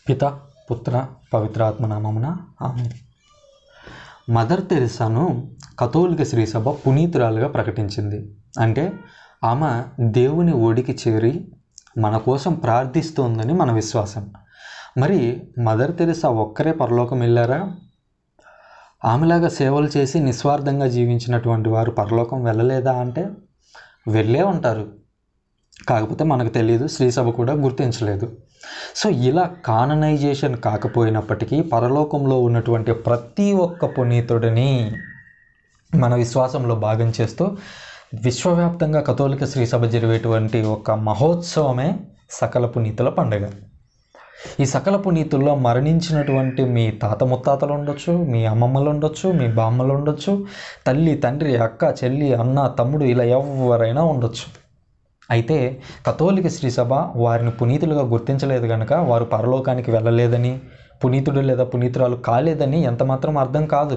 పిత పుత్ర పవిత్రాత్మ నామమున ఆమె మదర్ తెరిసాను కథోలిక శ్రీసభ పునీతురాలుగా ప్రకటించింది అంటే ఆమె దేవుని ఒడికి చేరి మన కోసం ప్రార్థిస్తోందని మన విశ్వాసం మరి మదర్ తెరిసా ఒక్కరే పరలోకం వెళ్ళారా ఆమెలాగా సేవలు చేసి నిస్వార్థంగా జీవించినటువంటి వారు పరలోకం వెళ్ళలేదా అంటే వెళ్ళే ఉంటారు కాకపోతే మనకు తెలియదు శ్రీసభ కూడా గుర్తించలేదు సో ఇలా కాననైజేషన్ కాకపోయినప్పటికీ పరలోకంలో ఉన్నటువంటి ప్రతి ఒక్క పునీతుడిని మన విశ్వాసంలో భాగం చేస్తూ విశ్వవ్యాప్తంగా కథోలిక శ్రీసభ జరిగేటువంటి ఒక మహోత్సవమే సకల పునీతుల పండుగ ఈ సకల పునీతుల్లో మరణించినటువంటి మీ తాత ముత్తాతలు ఉండొచ్చు మీ అమ్మమ్మలు ఉండొచ్చు మీ బామ్మలు ఉండొచ్చు తల్లి తండ్రి అక్క చెల్లి అన్న తమ్ముడు ఇలా ఎవరైనా ఉండొచ్చు అయితే కథోలిక శ్రీసభ వారిని పునీతులుగా గుర్తించలేదు కనుక వారు పరలోకానికి వెళ్ళలేదని పునీతుడు లేదా పునీతురాలు కాలేదని ఎంతమాత్రం అర్థం కాదు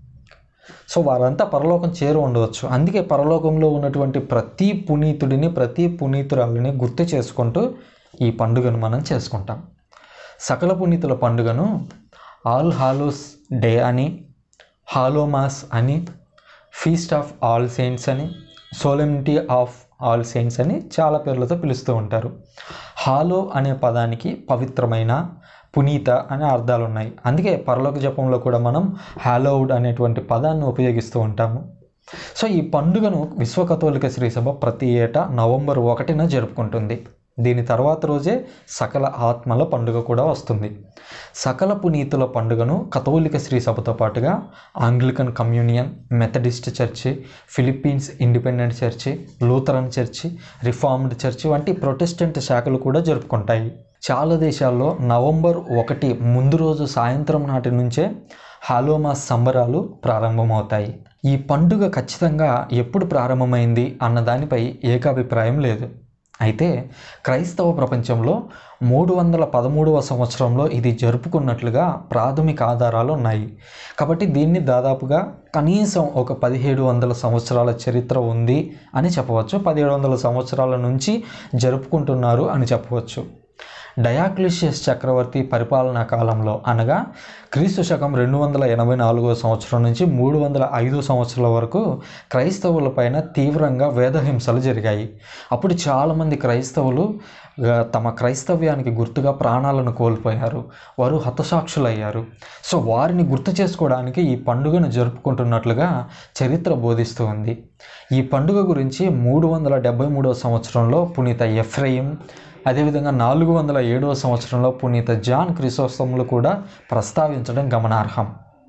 సో వారంతా పరలోకం చేరు ఉండవచ్చు అందుకే పరలోకంలో ఉన్నటువంటి ప్రతి పునీతుడిని ప్రతి పునీతురాలని గుర్తు చేసుకుంటూ ఈ పండుగను మనం చేసుకుంటాం సకల పునీతుల పండుగను ఆల్ హాలోస్ డే అని హాలోమాస్ అని ఫీస్ట్ ఆఫ్ ఆల్ సెయింట్స్ అని సోలెమిటీ ఆఫ్ ఆల్ సెయింట్స్ అని చాలా పేర్లతో పిలుస్తూ ఉంటారు హాలో అనే పదానికి పవిత్రమైన పునీత అనే అర్థాలు ఉన్నాయి అందుకే పరలోక జపంలో కూడా మనం హాలోవుడ్ అనేటువంటి పదాన్ని ఉపయోగిస్తూ ఉంటాము సో ఈ పండుగను విశ్వ కథోలిక శ్రీసభ ప్రతి ఏటా నవంబర్ ఒకటిన జరుపుకుంటుంది దీని తర్వాత రోజే సకల ఆత్మల పండుగ కూడా వస్తుంది సకల పునీతుల పండుగను కథోలిక శ్రీ సభతో పాటుగా Anglican communion Methodist church Philippines independent church Lutheran church reformed church వంటి ప్రొటెస్టెంట్ శాఖలు కూడా జరుపుకుంటాయి చాలా దేశాల్లో నవంబర్ ఒకటి ముందు రోజు సాయంత్రం నాటి నుంచే హాలోమాస్ సంబరాలు ప్రారంభమవుతాయి ఈ పండుగ ఖచ్చితంగా ఎప్పుడు ప్రారంభమైంది అన్న దానిపై ఏకాభిప్రాయం లేదు అయితే క్రైస్తవ ప్రపంచంలో మూడు వందల పదమూడవ సంవత్సరంలో ఇది జరుపుకున్నట్లుగా ప్రాథమిక ఆధారాలు ఉన్నాయి కాబట్టి దీన్ని దాదాపుగా కనీసం ఒక పదిహేడు వందల సంవత్సరాల చరిత్ర ఉంది అని చెప్పవచ్చు పదిహేడు వందల సంవత్సరాల నుంచి జరుపుకుంటున్నారు అని చెప్పవచ్చు డయాక్లిషియస్ చక్రవర్తి పరిపాలనా కాలంలో అనగా క్రీస్తు శకం రెండు వందల ఎనభై నాలుగో సంవత్సరం నుంచి మూడు వందల ఐదు సంవత్సరాల వరకు క్రైస్తవులపైన తీవ్రంగా వేదహింసలు జరిగాయి అప్పుడు చాలామంది క్రైస్తవులు ఆ, తమ క్రైస్తవ్యానికి గుర్తుగా ప్రాణాలను కోల్పోయారు వారు హతసాక్షులయ్యారు సో వారిని గుర్తు చేసుకోవడానికి ఈ పండుగను జరుపుకుంటున్నట్లుగా చరిత్ర బోధిస్తూ ఉంది ఈ పండుగ గురించి మూడు వందల డెబ్బై మూడవ సంవత్సరంలో పునీత ఎఫ్రయిం అదేవిధంగా నాలుగు వందల ఏడవ సంవత్సరంలో పునీత జాన్ క్రిసోస్తములు కూడా ప్రస్తావించడం గమనార్హం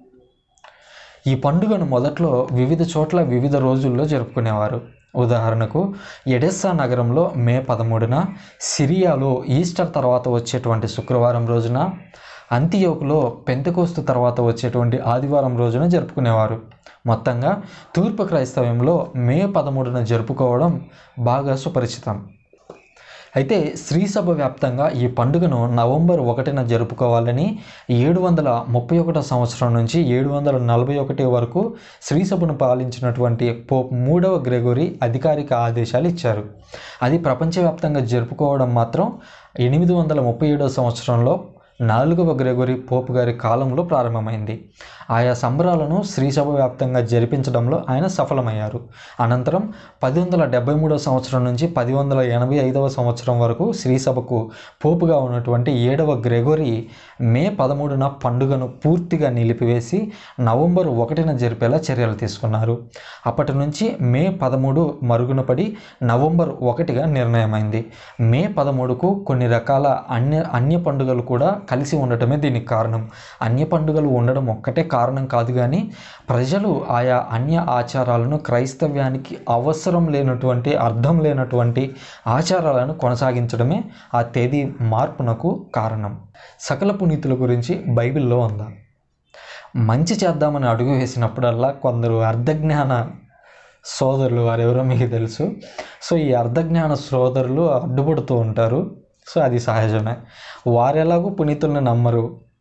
ఈ పండుగను మొదట్లో వివిధ చోట్ల వివిధ రోజుల్లో జరుపుకునేవారు ఉదాహరణకు ఎడెస్సా నగరంలో మే పదమూడున సిరియాలో ఈస్టర్ తర్వాత వచ్చేటువంటి శుక్రవారం రోజున అంతియోకులో పెంతకోస్తు తర్వాత వచ్చేటువంటి ఆదివారం రోజున జరుపుకునేవారు మొత్తంగా తూర్పు క్రైస్తవ్యంలో మే పదమూడున జరుపుకోవడం బాగా సుపరిచితం అయితే శ్రీసభ వ్యాప్తంగా ఈ పండుగను నవంబర్ ఒకటిన జరుపుకోవాలని ఏడు వందల ముప్పై ఒకటో సంవత్సరం నుంచి ఏడు వందల నలభై ఒకటి వరకు శ్రీసభను పాలించినటువంటి పోప్ మూడవ గ్రెగోరీ అధికారిక ఆదేశాలు ఇచ్చారు అది ప్రపంచవ్యాప్తంగా జరుపుకోవడం మాత్రం ఎనిమిది వందల ముప్పై ఏడో సంవత్సరంలో నాలుగవ గ్రెగోరీ పోపు గారి కాలంలో ప్రారంభమైంది ఆయా సంబరాలను శ్రీసభ వ్యాప్తంగా జరిపించడంలో ఆయన సఫలమయ్యారు అనంతరం పది వందల డెబ్బై మూడవ సంవత్సరం నుంచి పది వందల ఎనభై ఐదవ సంవత్సరం వరకు శ్రీసభకు పోపుగా ఉన్నటువంటి ఏడవ గ్రెగోరీ మే పదమూడున పండుగను పూర్తిగా నిలిపివేసి నవంబర్ ఒకటిన జరిపేలా చర్యలు తీసుకున్నారు అప్పటి నుంచి మే పదమూడు మరుగున పడి నవంబర్ ఒకటిగా నిర్ణయమైంది మే పదమూడుకు కొన్ని రకాల అన్య అన్య పండుగలు కూడా కలిసి ఉండటమే దీనికి కారణం అన్య పండుగలు ఉండడం ఒక్కటే కారణం కాదు కానీ ప్రజలు ఆయా అన్య ఆచారాలను క్రైస్తవ్యానికి అవసరం లేనటువంటి అర్థం లేనటువంటి ఆచారాలను కొనసాగించడమే ఆ తేదీ మార్పునకు కారణం సకల పునీతుల గురించి బైబిల్లో ఉందా మంచి చేద్దామని అడుగు వేసినప్పుడల్లా కొందరు అర్ధజ్ఞాన సోదరులు వారెవరో మీకు తెలుసు సో ఈ అర్ధజ్ఞాన సోదరులు అడ్డుపడుతూ ఉంటారు సో అది సహజమే వారెలాగూ పునీతుల్ని నమ్మరు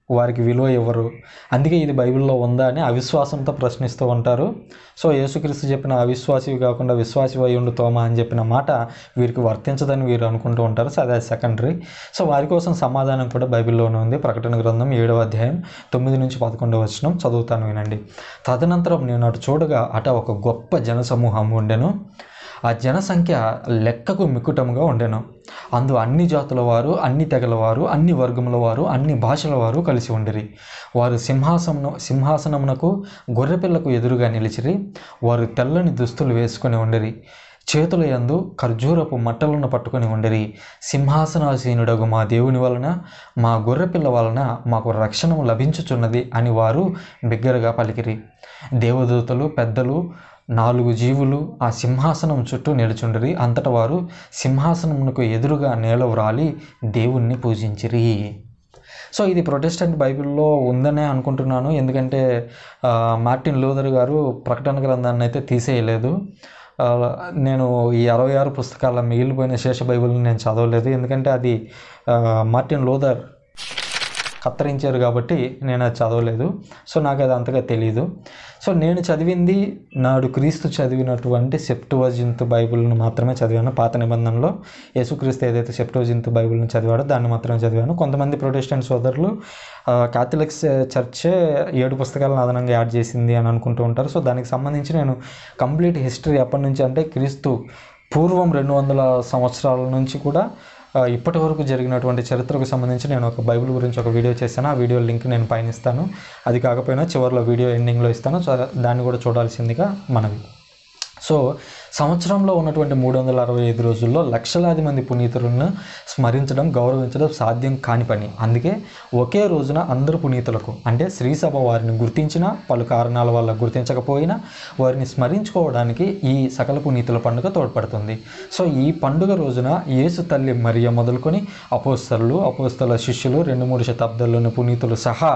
వారికి విలువ ఇవ్వరు అందుకే ఇది బైబిల్లో ఉందా అని అవిశ్వాసంతో ప్రశ్నిస్తూ ఉంటారు సో యేసుక్రీస్తు చెప్పిన అవిశ్వాసివి కాకుండా విశ్వాసి అయి ఉండు తోమా అని చెప్పిన మాట వీరికి వర్తించదని వీరు అనుకుంటూ ఉంటారు సో అదే సెకండరీ సో వారి కోసం సమాధానం కూడా బైబిల్లోనే ఉంది ప్రకటన గ్రంథం ఏడవ అధ్యాయం తొమ్మిది నుంచి పదకొండవ వచనం చదువుతాను వినండి తదనంతరం నేను అటు చూడగా అట ఒక గొప్ప జనసమూహం ఉండెను ఆ జనసంఖ్య లెక్కకు మిక్కుటముగా ఉండెను అందు అన్ని జాతుల వారు అన్ని తెగల వారు అన్ని వర్గముల వారు అన్ని భాషల వారు కలిసి ఉండిరి వారు సింహాసనం సింహాసనమునకు గొర్రెపిల్లకు ఎదురుగా నిలిచిరి వారు తెల్లని దుస్తులు వేసుకొని ఉండిరి చేతుల యందు ఖర్జూరపు మట్టలను పట్టుకొని ఉండిరి సింహాసనాసీనుడగు మా దేవుని వలన మా గొర్రెపిల్ల వలన మాకు రక్షణము లభించుచున్నది అని వారు బిగ్గరగా పలికిరి దేవదూతలు పెద్దలు నాలుగు జీవులు ఆ సింహాసనం చుట్టూ నిలుచుండిరి అంతట వారు సింహాసనమునకు ఎదురుగా నేల వ్రాలి దేవుణ్ణి పూజించిరి సో ఇది ప్రొటెస్టెంట్ బైబిల్లో ఉందనే అనుకుంటున్నాను ఎందుకంటే ఆ, మార్టిన్ లూథర్ గారు ప్రకటన గ్రంథాన్ని అయితే తీసేయలేదు ఆ, నేను ఈ అరవై ఆరు పుస్తకాల మిగిలిపోయిన శేష బైబిల్ని నేను చదవలేదు ఎందుకంటే అది ఆ, మార్టిన్ లూథర్ కత్తరించారు కాబట్టి నేను అది చదవలేదు సో నాకు అది అంతగా తెలియదు సో నేను చదివింది నాడు క్రీస్తు చదివినటువంటి సెప్టువజింతు బైబిల్ని మాత్రమే చదివాను పాత నిబంధనలో యేసుక్రీస్తు ఏదైతే సెప్టువజింతు బైబిల్ని చదివాడో దాన్ని మాత్రమే చదివాను కొంతమంది ప్రొటెస్టెంట్ సోదరులు ఆ, కాథలిక్స్ చర్చే ఏడు పుస్తకాలను అదనంగా యాడ్ చేసింది అని అనుకుంటూ ఉంటారు సో దానికి సంబంధించి నేను కంప్లీట్ హిస్టరీ ఎప్పటి నుంచి అంటే క్రీస్తు పూర్వం రెండు వందల సంవత్సరాల నుంచి కూడా ఆ, ఇప్పటి వరకు జరిగినటువంటి చరిత్రకు సంబంధించి నేను ఒక బైబిల్ గురించి ఒక వీడియో చేశాను ఆ వీడియో లింక్ నేను పైన ఇస్తాను అది కాకపోయినా చివరిలో వీడియో ఎండింగ్లో ఇస్తాను సో దాన్ని కూడా చూడాల్సిందిగా మనవి సో సంవత్సరంలో ఉన్నటువంటి మూడు వందల అరవై ఐదు రోజుల్లో లక్షలాది మంది పునీతులను స్మరించడం గౌరవించడం సాధ్యం కాని పని అందుకే ఒకే రోజున అందరు పునీతులకు అంటే శ్రీసభ వారిని గుర్తించినా పలు కారణాల వల్ల గుర్తించకపోయినా వారిని స్మరించుకోవడానికి ఈ సకల పునీతుల పండుగ తోడ్పడుతుంది సో ఈ పండుగ రోజున యేసు తల్లి మరియ మొదలుకొని అపోస్తలు అపోస్తల శిష్యులు రెండు మూడు శతాబ్దాల్లోని పునీతులు సహా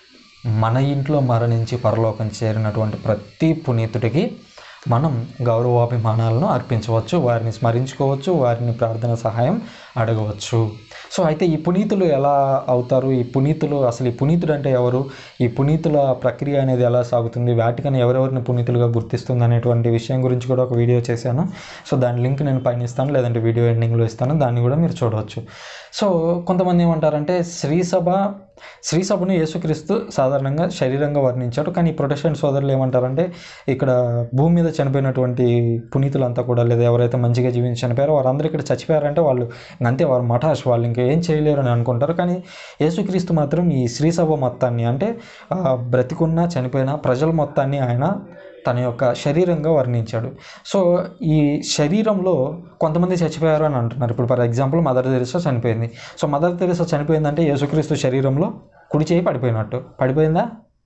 మన ఇంట్లో మరణించి పరలోకం చేరినటువంటి ప్రతి పునీతుడికి మనం గౌరవాభిమానాలను అర్పించవచ్చు వారిని స్మరించుకోవచ్చు వారిని ప్రార్థన సహాయం అడగవచ్చు సో అయితే ఈ పునీతులు ఎలా అవుతారు ఈ పునీతులు అసలు ఈ పునీతుడు అంటే ఎవరు ఈ పునీతుల ప్రక్రియ అనేది ఎలా సాగుతుంది వాటికన్ ఎవరెవరిని పునీతులుగా గుర్తిస్తుంది అనేటువంటి విషయం గురించి కూడా ఒక వీడియో చేశాను సో దాని లింక్ నేను పైన ఇస్తాను లేదంటే వీడియో ఎండింగ్లో ఇస్తాను దాన్ని కూడా మీరు చూడవచ్చు సో కొంతమంది ఏమంటారంటే శ్రీసభ శ్రీసభను యేసుక్రీస్తు సాధారణంగా శరీరంగా వర్ణించాడు కానీ ఈ ప్రొటెస్టెంట్ సోదరులు ఏమంటారంటే ఇక్కడ భూమి మీద చనిపోయినటువంటి పునీతులంతా కూడా లేదా ఎవరైతే మంచిగా జీవించి చనిపోయారో వారందరూ ఇక్కడ చచ్చిపోయారంటే వాళ్ళు అంతే వారు మఠాష్ వాళ్ళు ఇంకా ఏం చేయలేరు అని అనుకుంటారు కానీ యేసుక్రీస్తు మాత్రం ఈ శ్రీసభ మొత్తాన్ని అంటే ఆ, బ్రతికున్న చనిపోయిన ప్రజల మొత్తాన్ని ఆయన తన యొక్క శరీరంగా వర్ణించాడు సో ఈ శరీరంలో కొంతమంది చచ్చిపోయారు అని అంటున్నారు ఇప్పుడు ఫర్ ఎగ్జాంపుల్ మదర్ తెరిసా చనిపోయింది సో మదర్ తెరిసా చనిపోయిందంటే యేసుక్రీస్తు శరీరంలో కుడి చేయి పడిపోయినట్టు పడిపోయిందా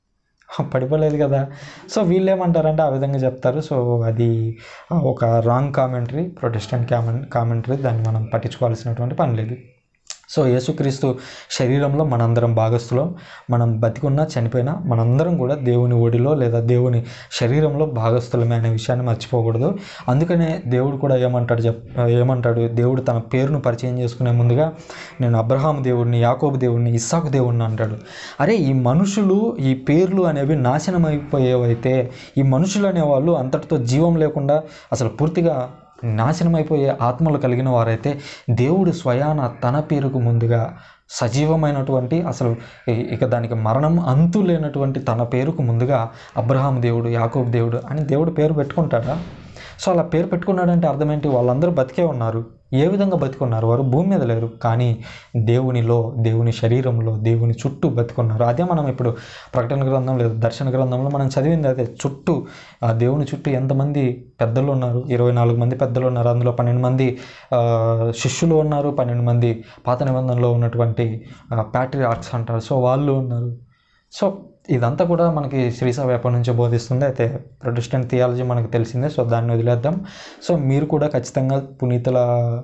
పడిపోలేదు కదా సో వీళ్ళు ఏమంటారంటే ఆ విధంగా చెప్తారు సో అది ఒక wrong commentary Protestant comment commentary దాన్ని మనం పట్టించుకోవాల్సినటువంటి పని లేదు సో యేసుక్రీస్తు శరీరంలో మనందరం భాగస్థులం మనం బతికున్నా చనిపోయినా మనందరం కూడా దేవుని ఒడిలో లేదా దేవుని శరీరంలో భాగస్థులమే అనే విషయాన్ని మర్చిపోకూడదు అందుకనే దేవుడు కూడా ఏమంటాడు చెప్ ఏమంటాడు దేవుడు తన పేరును పరిచయం చేసుకునే ముందుగా నేను అబ్రహాం దేవుడిని యాకోబు దేవుడిని ఇస్సాకు దేవుడిని అంటాడు అరే ఈ మనుషులు ఈ పేర్లు అనేవి నాశనం అయిపోయేవైతే ఈ మనుషులు అనేవాళ్ళు అంతటితో జీవం లేకుండా అసలు పూర్తిగా నాశనం అయిపోయే ఆత్మలు కలిగిన వారైతే దేవుడు స్వయాన తన పేరుకు ముందుగా సజీవమైనటువంటి అసలు ఇ- ఇక దానికి మరణం అంతు లేనటువంటి తన పేరుకు ముందుగా అబ్రహాం దేవుడు యాకోబ్ దేవుడు అని దేవుడు పేరు పెట్టుకుంటాడా సో అలా పేరు పెట్టుకున్నాడంటే అర్థం ఏంటి వాళ్ళందరూ బతికే ఉన్నారు ఏ విధంగా బతికున్నారు వారు భూమి మీద లేరు కానీ దేవునిలో దేవుని శరీరంలో దేవుని చుట్టూ బతికున్నారు అదే మనం ఇప్పుడు ప్రకటన గ్రంథం లేదా దర్శన గ్రంథంలో మనం చదివింది అదే చుట్టూ ఆ దేవుని చుట్టూ ఎంతమంది పెద్దలు ఉన్నారు ఇరవై నాలుగు మంది పెద్దలు ఉన్నారు అందులో పన్నెండు మంది ఆ, శిష్యులు ఉన్నారు పన్నెండు మంది పాత నిబంధనలో ఉన్నటువంటి ప్యాట్రీ ఆర్ట్స్ అంటారు సో వాళ్ళు ఉన్నారు సో ఇదంతా కూడా మనకి శ్రీసభ ఎప్పటి నుంచో బోధిస్తుంది అయితే ప్రొటెస్టెంట్ థియాలజీ మనకు తెలిసిందే సో దాన్ని వదిలేద్దాం సో మీరు కూడా ఖచ్చితంగా పునీతుల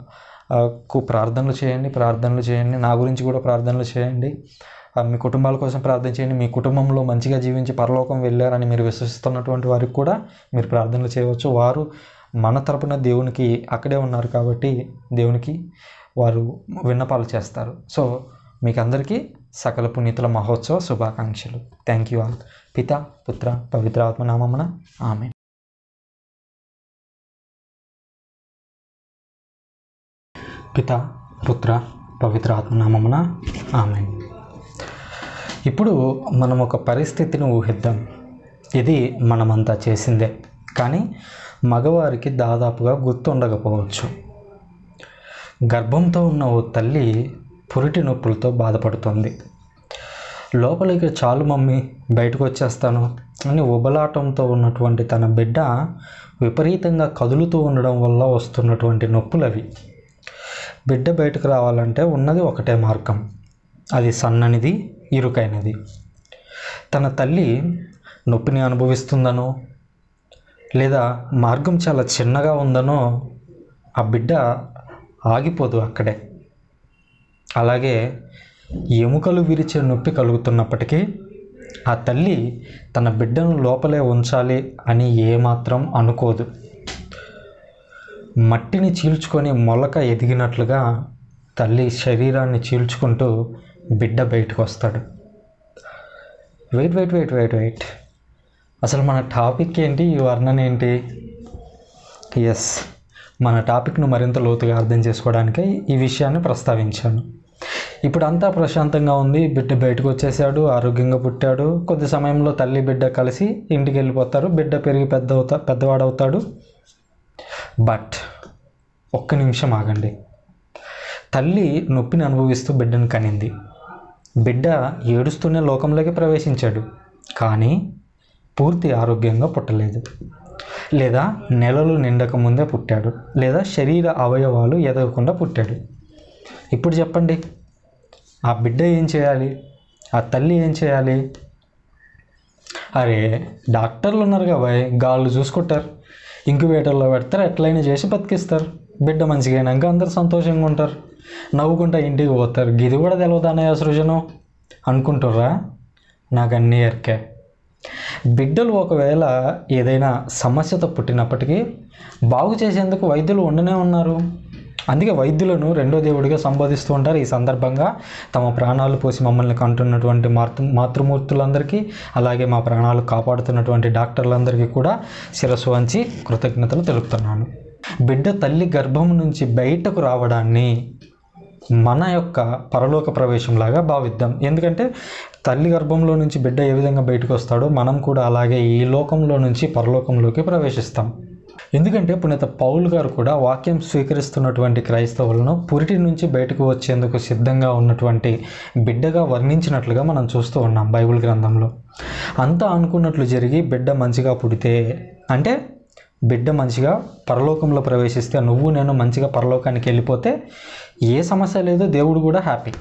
ఆ, కు ప్రార్థనలు చేయండి ప్రార్థనలు చేయండి నా గురించి కూడా ప్రార్థనలు చేయండి ఆ, మీ కుటుంబాల కోసం ప్రార్థన చేయండి మీ కుటుంబంలో మంచిగా జీవించి పరలోకం వెళ్ళారని మీరు విశ్వసిస్తున్నటువంటి వారికి కూడా మీరు ప్రార్థనలు చేయవచ్చు వారు మన తరపున దేవునికి అక్కడే ఉన్నారు కాబట్టి దేవునికి వారు విన్నపాలు చేస్తారు సో మీకు అందరికీ సకల పునీతుల మహోత్సవ శుభాకాంక్షలు థ్యాంక్ యూ ఆల్ పిత పుత్ర పవిత్ర ఆత్మనామమున ఆమె పిత పుత్ర పవిత్ర ఆత్మనామమున ఆమె ఇప్పుడు మనం ఒక పరిస్థితిని ఊహిద్దాం ఇది మనమంతా చేసిందే కానీ మగవారికి దాదాపుగా గుర్తుండకపోవచ్చు గర్భంతో ఉన్న ఓ తల్లి పురిటి నొప్పులతో బాధపడుతుంది లోపలికి చాలు మమ్మీ బయటకు వచ్చేస్తాను అని ఉబలాటంతో ఉన్నటువంటి తన బిడ్డ విపరీతంగా కదులుతూ ఉండడం వల్ల వస్తున్నటువంటి నొప్పులు అవి బిడ్డ బయటకు రావాలంటే ఉన్నది ఒకటే మార్గం అది సన్ననిది ఇరుకైనది తన తల్లి నొప్పిని అనుభవిస్తుందనో లేదా మార్గం చాలా చిన్నగా ఉందనో ఆ బిడ్డ ఆగిపోదు అక్కడే అలాగే ఎముకలు విరిచే నొప్పి కలుగుతున్నప్పటికీ ఆ తల్లి తన బిడ్డను లోపలే ఉంచాలి అని ఏమాత్రం అనుకోదు మట్టిని చీల్చుకొని మొలక ఎదిగినట్లుగా తల్లి శరీరాన్ని చీల్చుకుంటూ బిడ్డ బయటకు వస్తాడు wait wait wait wait wait అసలు మన టాపిక్ ఏంటి ఈ వర్ణన ఏంటి ఎస్ మన టాపిక్ను మరింత లోతుగా అర్థం చేసుకోవడానికే ఈ విషయాన్ని ప్రస్తావించాను ఇప్పుడు అంతా ప్రశాంతంగా ఉంది బిడ్డ బయటకు వచ్చేసాడు ఆరోగ్యంగా పుట్టాడు కొద్ది సమయంలో తల్లి బిడ్డ కలిసి ఇంటికి వెళ్ళిపోతారు బిడ్డ పెరిగి పెద్ద అవుతా పెద్దవాడవుతాడు బట్ ఒక్క నిమిషం ఆగండి తల్లి నొప్పిని అనుభవిస్తూ బిడ్డను కనింది బిడ్డ ఏడుస్తూనే లోకంలోకి ప్రవేశించాడు కానీ పూర్తి ఆరోగ్యంగా పుట్టలేదు లేదా నెలలు నిండక ముందే పుట్టాడు లేదా శరీర అవయవాలు ఎదగకుండా పుట్టాడు ఇప్పుడు చెప్పండి ఆ బిడ్డ ఏం చేయాలి ఆ తల్లి ఏం చేయాలి అరే డాక్టర్లు ఉన్నారు కదా గాళ్ళు చూసుకుంటారు ఇంక్యుబేటర్లో పెడతారు ఎట్లయినా చేసి బతికిస్తారు బిడ్డ మంచిగా అయినాక అందరు సంతోషంగా ఉంటారు నవ్వుకుంటా ఇంటికి పోతారు గిది కూడా తెలియదన్నయ్య సృజనం అనుకుంటుర్రా నాకు అన్నీ ఎరికే బిడ్డలు ఒకవేళ ఏదైనా సమస్యతో పుట్టినప్పటికీ బాగు చేసేందుకు వైద్యులు ఉండనే ఉన్నారు అందుకే వైద్యులను రెండో దేవుడిగా సంబోధిస్తూ ఉంటారు ఈ సందర్భంగా తమ ప్రాణాలు పోసి మమ్మల్ని కంటున్నటువంటి మాతృ మాతృమూర్తులందరికీ అలాగే మా ప్రాణాలు కాపాడుతున్నటువంటి డాక్టర్లందరికీ కూడా శిరస్సు వంచి కృతజ్ఞతలు తెలుపుతున్నాను బిడ్డ తల్లి గర్భం నుంచి బయటకు రావడాన్ని మన యొక్క పరలోక ప్రవేశంలాగా భావిద్దాం ఎందుకంటే తల్లి గర్భంలో నుంచి బిడ్డ ఏ విధంగా బయటకు వస్తాడో మనం కూడా అలాగే ఈ లోకంలో నుంచి పరలోకంలోకి ప్రవేశిస్తాం ఎందుకంటే పునీత పౌలు గారు కూడా వాక్యం స్వీకరిస్తున్నటువంటి క్రైస్తవులను పురిటి నుంచి బయటకు వచ్చేందుకు సిద్ధంగా ఉన్నటువంటి బిడ్డగా వర్ణించినట్లుగా మనం చూస్తూ ఉన్నాం బైబిల్ గ్రంథంలో అంతా అనుకున్నట్లు జరిగి బిడ్డ మంచిగా పుడితే అంటే బిడ్డ మంచిగా పరలోకంలో ప్రవేశిస్తే నువ్వు నేను మంచిగా పరలోకానికి వెళ్ళిపోతే ఏ సమస్య లేదు దేవుడు కూడా హ్యాపీ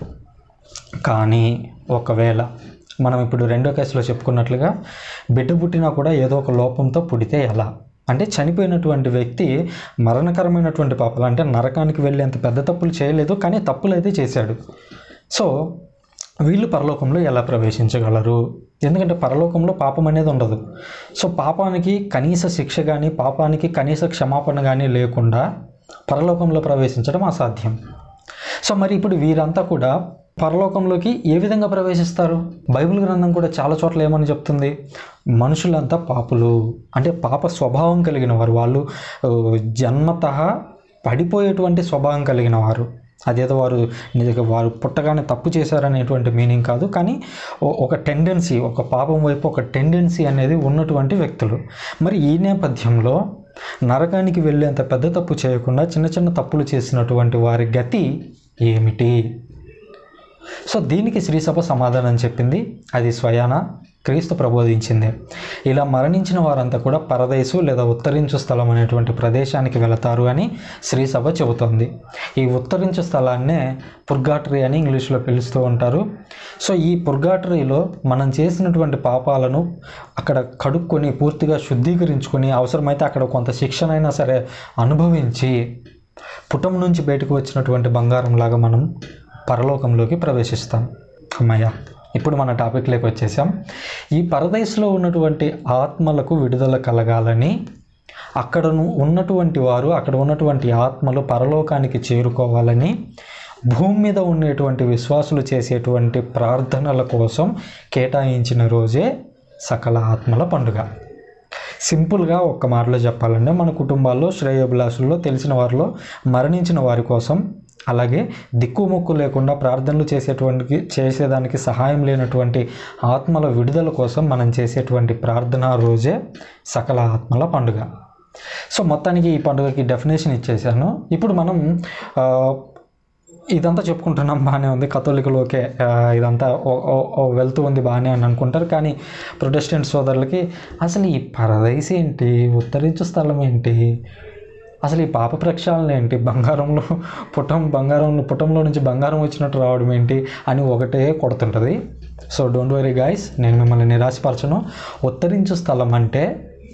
కానీ ఒకవేళ మనం ఇప్పుడు రెండో కేసులో చెప్పుకున్నట్లుగా బిడ్డ పుట్టినా కూడా ఏదో ఒక లోపంతో పుడితే ఎలా అంటే చనిపోయినటువంటి వ్యక్తి మరణకరమైనటువంటి పాపాలు అంటే నరకానికి వెళ్ళేంత పెద్ద తప్పులు చేయలేదు కానీ తప్పులు అయితే చేశాడు సో వీళ్ళు పరలోకంలో ఎలా ప్రవేశించగలరు ఎందుకంటే పరలోకంలో పాపం అనేది ఉండదు సో పాపానికి కనీస శిక్ష కానీ పాపానికి కనీస క్షమాపణ కానీ లేకుండా పరలోకంలో ప్రవేశించడం అసాధ్యం సో మరి ఇప్పుడు వీరంతా కూడా పరలోకంలోకి ఏ విధంగా ప్రవేశిస్తారు బైబిల్ గ్రంథం కూడా చాలా చోట్ల ఏమని చెప్తుంది మనుషులంతా పాపులు అంటే పాప స్వభావం కలిగిన వారు వాళ్ళు ఆ, జన్మత పడిపోయేటువంటి స్వభావం కలిగిన వారు అదేదో వారు నిజంగా వారు పుట్టగానే తప్పు చేశారనేటువంటి మీనింగ్ కాదు కానీ ఓ- ఒక టెండెన్సీ ఒక పాపం వైపు ఒక టెండెన్సీ అనేది ఉన్నటువంటి వ్యక్తులు మరి ఈ నేపథ్యంలో నరకానికి వెళ్ళేంత పెద్ద తప్పు చేయకుండా చిన్న చిన్న తప్పులు చేసినటువంటి వారి గతి ఏమిటి సో దీనికి శ్రీసభ సమాధానం చెప్పింది అది స్వయాన క్రీస్తు ప్రబోధించిందే ఇలా మరణించిన వారంతా కూడా పరదేశు లేదా ఉత్తరించు స్థలం అనేటువంటి ప్రదేశానికి వెళతారు అని శ్రీసభ చెబుతోంది ఈ ఉత్తరించు స్థలాన్నే పుర్గాటరీ అని ఇంగ్లీష్లో పిలుస్తూ ఉంటారు సో ఈ పుర్గాటరీలో మనం చేసినటువంటి పాపాలను అక్కడ కడుక్కొని పూర్తిగా శుద్ధీకరించుకొని అవసరమైతే అక్కడ కొంత శిక్షణైనా సరే అనుభవించి పుటం నుంచి బయటకు వచ్చినటువంటి బంగారం లాగా మనం పరలోకంలోకి ప్రవేశిస్తాం అమ్మయ్య ఇప్పుడు మన టాపిక్లోకి వచ్చేసాం ఈ పరదేశంలో ఉన్నటువంటి ఆత్మలకు విడుదల కలగాలని అక్కడ ఉన్నటువంటి వారు అక్కడ ఉన్నటువంటి ఆత్మలు పరలోకానికి చేరుకోవాలని భూమి మీద ఉండేటువంటి విశ్వాసులు చేసేటువంటి ప్రార్థనల కోసం కేటాయించిన రోజే సకల ఆత్మల పండుగ సింపుల్గా ఒక్క మాటలో చెప్పాలంటే మన కుటుంబాల్లో శ్రేయోభిలాషుల్లో తెలిసిన వారిలో మరణించిన వారి కోసం అలాగే దిక్కుముక్కు లేకుండా ప్రార్థనలు చేసేటువంటి చేసేదానికి సహాయం లేనటువంటి ఆత్మల విడుదల కోసం మనం చేసేటువంటి ప్రార్థన రోజే సకల ఆత్మల పండుగ సో మొత్తానికి ఈ పండుగకి డెఫినేషన్ ఇచ్చేసాను ఇప్పుడు మనం ఆ, ఇదంతా చెప్పుకుంటున్నాం బాగానే ఉంది కథోలికలోకే ఆ, ఇదంతా ఓ- ఓ- ఓ వెళ్తూ ఉంది బాగానే అని అనుకుంటారు కానీ ప్రొటెస్టెంట్ సోదరులకి అసలు ఈ పరదైస్ ఏంటి ఉత్తరించు స్థలం ఏంటి అసలు ఈ పాప ప్రక్షాళన ఏంటి బంగారంలో పుటం బంగారంలో పుటంలో నుంచి బంగారం వచ్చినట్టు రావడం ఏంటి అని ఒకటే కొడుతుంటుంది సో డోంట్ వరీ గాయస్ నేను మిమ్మల్ని నిరాశపరచను ఉత్తరించు స్థలం అంటే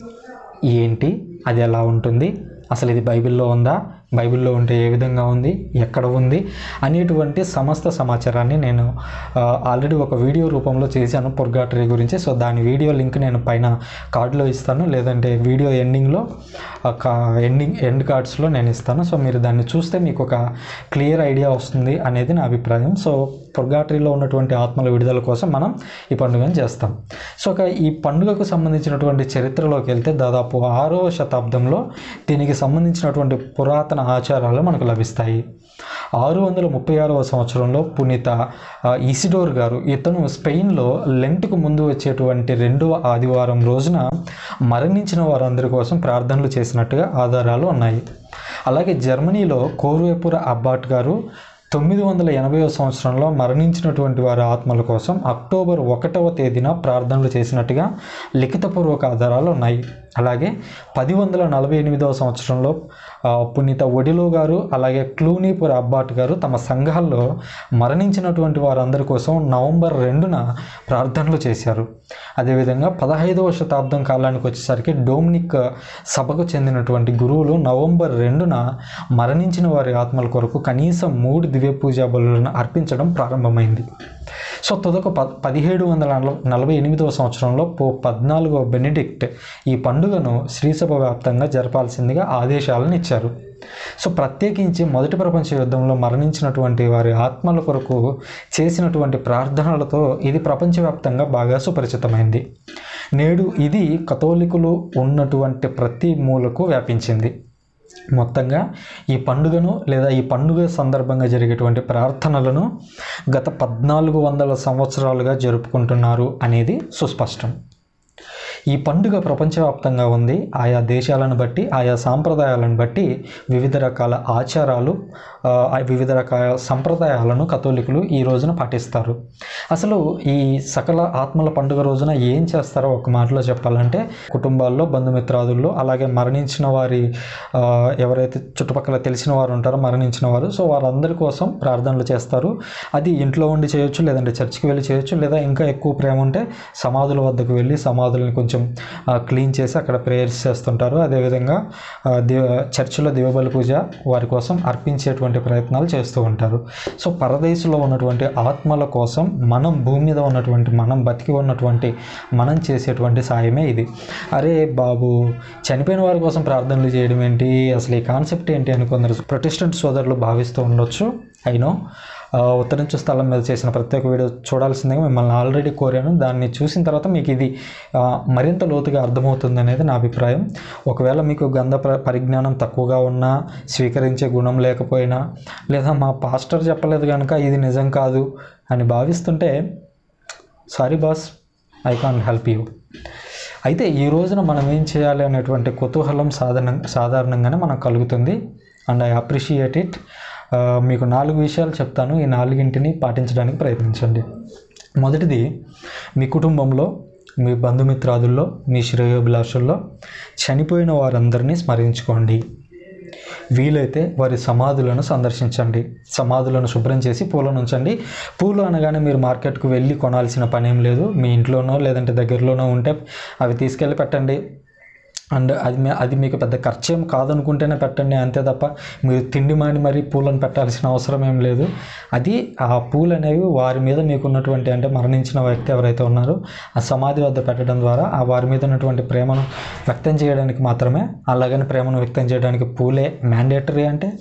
ఏంటి అది ఎలా ఉంటుంది అసలు ఇది బైబిల్లో ఉందా బైబిల్లో ఉంటే ఏ విధంగా ఉంది ఎక్కడ ఉంది అనేటువంటి సమస్త సమాచారాన్ని నేను ఆ, ఆల్రెడీ ఒక వీడియో రూపంలో చేశాను పొర్గాటరీ గురించి సో దాని వీడియో లింక్ నేను పైన కార్డులో ఇస్తాను లేదంటే వీడియో ఎండింగ్లో ఎండింగ్ ఎండ్ కార్డ్స్లో నేను ఇస్తాను సో మీరు దాన్ని చూస్తే మీకు ఒక క్లియర్ ఐడియా వస్తుంది అనేది నా అభిప్రాయం సో పొర్గాటరీలో ఉన్నటువంటి ఆత్మల విడుదల కోసం మనం ఈ పండుగను చేస్తాం సో ఒక ఈ పండుగకు సంబంధించినటువంటి చరిత్రలోకి వెళ్తే దాదాపు ఆరో శతాబ్దంలో దీనికి సంబంధించినటువంటి పురాతన ఆచారాలు మనకు లభిస్తాయి ఆరు వందల ముప్పై ఆరవ సంవత్సరంలో పునీత ఆ, ఇసిడోర్ గారు ఇతను స్పెయిన్లో లెంట్కు ముందు వచ్చేటువంటి రెండవ ఆదివారం రోజున మరణించిన వారందరి కోసం ప్రార్థనలు చేసినట్టుగా ఆధారాలు ఉన్నాయి అలాగే జర్మనీలో కోర్వేపుర అబ్బాట్ గారు తొమ్మిది వందల ఎనభైవ సంవత్సరంలో మరణించినటువంటి వారి ఆత్మల కోసం అక్టోబర్ ఒకటవ తేదీన ప్రార్థనలు చేసినట్టుగా లిఖితపూర్వక ఆధారాలు ఉన్నాయి అలాగే పది వందల నలభై ఎనిమిదవ సంవత్సరంలో ఆ, పునీత ఒడిలో గారు అలాగే క్లూనీపుర అబ్బాట్ గారు తమ సంఘాల్లో మరణించినటువంటి వారందరి కోసం నవంబర్ రెండున ప్రార్థనలు చేశారు అదేవిధంగా పదహైదవ శతాబ్దం కాలానికి వచ్చేసరికి డోమినిక్ సభకు చెందినటువంటి గురువులు నవంబర్ రెండున మరణించిన వారి ఆత్మల కొరకు కనీసం మూడు దివ్య పూజా బలులను అర్పించడం ప్రారంభమైంది సో తొదక ప పదిహేడు వందల నల- నలభై ఎనిమిదవ సంవత్సరంలో పో పద్నాలుగవ బెనిడిక్ట్ ఈ పండుగను శ్రీసభ వ్యాప్తంగా జరపాల్సిందిగా ఆదేశాలను ఇచ్చారు సో ప్రత్యేకించి మొదటి ప్రపంచ యుద్ధంలో మరణించినటువంటి వారి ఆత్మల కొరకు చేసినటువంటి ప్రార్థనలతో ఇది ప్రపంచవ్యాప్తంగా బాగా సుపరిచితమైంది నేడు ఇది కథోలికులు ఉన్నటువంటి ప్రతి మూలకు వ్యాపించింది మొత్తంగా ఈ పండుగను లేదా ఈ పండుగ సందర్భంగా జరిగేటువంటి ప్రార్థనలను గత పద్నాలుగు వందల సంవత్సరాలుగా జరుపుకుంటున్నారు అనేది సుస్పష్టం ఈ పండుగ ప్రపంచవ్యాప్తంగా ఉంది ఆయా దేశాలను బట్టి ఆయా సాంప్రదాయాలను బట్టి వివిధ రకాల ఆచారాలు ఆ, వివిధ రకాల సంప్రదాయాలను కథోలికులు ఈ రోజున పాటిస్తారు అసలు ఈ సకల ఆత్మల పండుగ రోజున ఏం చేస్తారో ఒక మాటలో చెప్పాలంటే కుటుంబాల్లో బంధుమిత్రాదుల్లో అలాగే మరణించిన వారి ఆ, ఎవరైతే చుట్టుపక్కల తెలిసిన వారు ఉంటారో మరణించిన వారు సో వారందరి కోసం ప్రార్థనలు చేస్తారు అది ఇంట్లో ఉండి చేయొచ్చు లేదంటే చర్చికి వెళ్ళి చేయొచ్చు లేదా ఇంకా ఎక్కువ ప్రేమ ఉంటే సమాధుల వద్దకు వెళ్ళి సమాధులను కొంచెం క్లీన్ చేసి అక్కడ ప్రేయర్స్ చేస్తుంటారు అదేవిధంగా ఆ, దివ చర్చిలో దివబలి పూజ వారి కోసం అర్పించేటువంటి ప్రయత్నాలు చేస్తూ ఉంటారు సో పరదేశంలో ఉన్నటువంటి ఆత్మల కోసం మనం భూమి మీద ఉన్నటువంటి మనం బతికి ఉన్నటువంటి మనం చేసేటువంటి సాయమే ఇది అరే బాబు చనిపోయిన వారి కోసం ప్రార్థనలు చేయడం ఏంటి అసలు ఈ కాన్సెప్ట్ ఏంటి అని కొందరు ప్రొటెస్టెంట్ సోదరులు భావిస్తూ ఉండొచ్చు అయినో ఉత్తరించు స్థలం మీద చేసిన ప్రత్యేక వీడియో చూడాల్సిందిగా మిమ్మల్ని ఆల్రెడీ కోరాను దాన్ని చూసిన తర్వాత మీకు ఇది ఆ, మరింత లోతుగా అర్థమవుతుంది అనేది నా అభిప్రాయం ఒకవేళ మీకు గంధ ప్ర- పరిజ్ఞానం తక్కువగా ఉన్నా స్వీకరించే గుణం లేకపోయినా లేదా మా పాస్టర్ చెప్పలేదు కనుక ఇది నిజం కాదు అని భావిస్తుంటే sorry boss I can help you అయితే ఈ రోజున మనం ఏం చేయాలి అనేటువంటి కుతూహలం సాధారణ సాధారణంగానే మనకు కలుగుతుంది అండ్ ఐ అప్రిషియేట్ ఇట్ మీకు నాలుగు విషయాలు చెప్తాను ఈ నాలుగింటిని పాటించడానికి ప్రయత్నించండి మొదటిది మీ కుటుంబంలో మీ బంధుమిత్రాదుల్లో మీ శ్రేయోభిలాషుల్లో చనిపోయిన వారందరినీ స్మరించుకోండి వీలైతే వారి సమాధులను సందర్శించండి సమాధులను శుభ్రం చేసి పూలను ఉంచండి పూలు అనగానే మీరు మార్కెట్కు వెళ్ళి కొనాల్సిన పని ఏం లేదు మీ ఇంట్లోనో లేదంటే దగ్గరలోనో ఉంటే అవి తీసుకెళ్ళి పెట్టండి అండ్ అది మీ అది మీకు పెద్ద ఖర్చు ఏం కాదనుకుంటేనే పెట్టండి అంతే తప్ప మీరు తిండి మాని మరీ పూలను పెట్టాల్సిన అవసరం ఏం లేదు అది ఆ పూలు అనేవి వారి మీద మీకు ఉన్నటువంటి అంటే మరణించిన వ్యక్తి ఎవరైతే ఉన్నారో ఆ సమాధి వద్ద పెట్టడం ద్వారా ఆ వారి మీద ఉన్నటువంటి ప్రేమను వ్యక్తం చేయడానికి మాత్రమే అలాగని ప్రేమను వ్యక్తం చేయడానికి పూలే మ్యాండేటరీ అంటే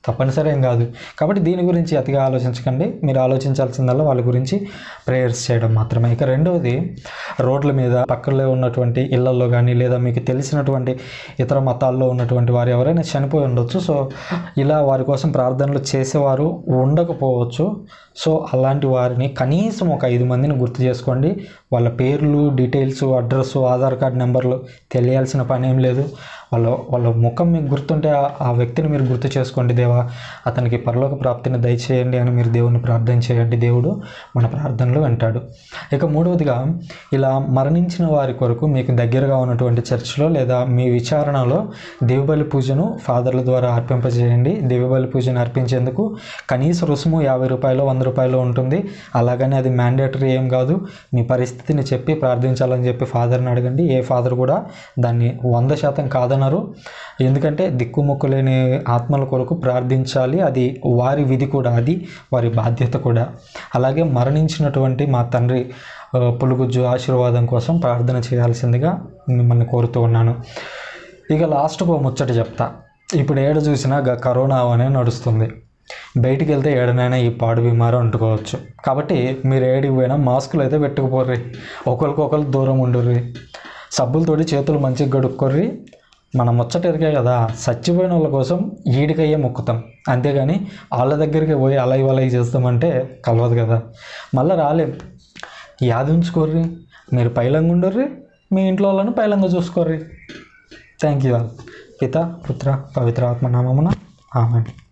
తప్పనిసరి ఏం కాదు కాబట్టి దీని గురించి అతిగా ఆలోచించకండి మీరు ఆలోచించాల్సిందల్లా వాళ్ళ గురించి ప్రేయర్స్ చేయడం మాత్రమే ఇక రెండవది రోడ్ల మీద పక్కలో ఉన్నటువంటి ఇళ్లలో కానీ లేదా మీకు తెలిసినటువంటి ఇతర మతాల్లో ఉన్నటువంటి వారు ఎవరైనా చనిపోయి ఉండొచ్చు సో ఇలా వారి కోసం ప్రార్థనలు చేసేవారు ఉండకపోవచ్చు సో అలాంటి వారిని కనీసం ఒక ఐదు మందిని గుర్తు చేసుకోండి వాళ్ళ పేర్లు డీటెయిల్స్ అడ్రస్ ఆధార్ కార్డ్ నెంబర్లు తెలియాల్సిన పని ఏం లేదు వాళ్ళ వాళ్ళ ముఖం మీకు గుర్తుంటే ఆ- ఆ వ్యక్తిని మీరు గుర్తు చేసుకోండి దేవా అతనికి పరలోక ప్రాప్తిని దయచేయండి అని మీరు దేవుని ప్రార్థన చేయండి దేవుడు మన ప్రార్థనలు వింటాడు ఇక మూడవదిగా ఇలా మరణించిన వారి కొరకు మీకు దగ్గరగా ఉన్నటువంటి చర్చిలో లేదా మీ విచారణలో దేవబలి పూజను ఫాదర్ల ద్వారా అర్పింపజేయండి దేవబలి పూజను అర్పించేందుకు కనీస రుసుము యాభై రూపాయలు వంద రూపాయలు ఉంటుంది అలాగని అది మ్యాండేటరీ ఏం కాదు మీ పరిస్థితిని చెప్పి ప్రార్థించాలని చెప్పి ఫాదర్ని అడగండి ఏ ఫాదర్ కూడా దాన్ని వంద శాతం కాదన్నారు ఎందుకంటే దిక్కుముక్కు లేని ఆత్మల కొరకు ప్రార్థించాలి అది వారి విధి కూడా అది వారి బాధ్యత కూడా అలాగే మరణించినటువంటి మా తండ్రి ఆ, పులుగుజ్జు ఆశీర్వాదం కోసం ప్రార్థన చేయాల్సిందిగా మిమ్మల్ని కోరుతూ ఉన్నాను ఇక లాస్ట్కు ఓ ముచ్చట చెప్తా ఇప్పుడు ఏడ చూసినా గా కరోనా అనే నడుస్తుంది బయటికి వెళ్తే ఏడనైనా ఈ పాడు బీమారు అంటుకోవచ్చు కాబట్టి మీరు ఏడికి పోయినా మాస్కులు అయితే పెట్టుకుపోర్రి ఒకరికొకరు దూరం ఉండుర్రి సబ్బులతోటి చేతులు మంచిగా గడుక్కొర్రి మన ముచ్చట ఎరిగే కదా చచ్చిపోయిన వాళ్ళ కోసం ఈడికయ్యే మొక్కుతాం అంతేగాని వాళ్ళ దగ్గరికి పోయి అలై వలై చేస్తామంటే కలవదు కదా మళ్ళీ రాలేం యాది ఉంచుకోర్రి మీరు పైలంగా ఉండర్రి మీ ఇంట్లో వాళ్ళను పైలంగా చూసుకోర్రి థ్యాంక్ యూ ఆల్ పిత పుత్ర పవిత్ర ఆత్మ నామమున ఆమె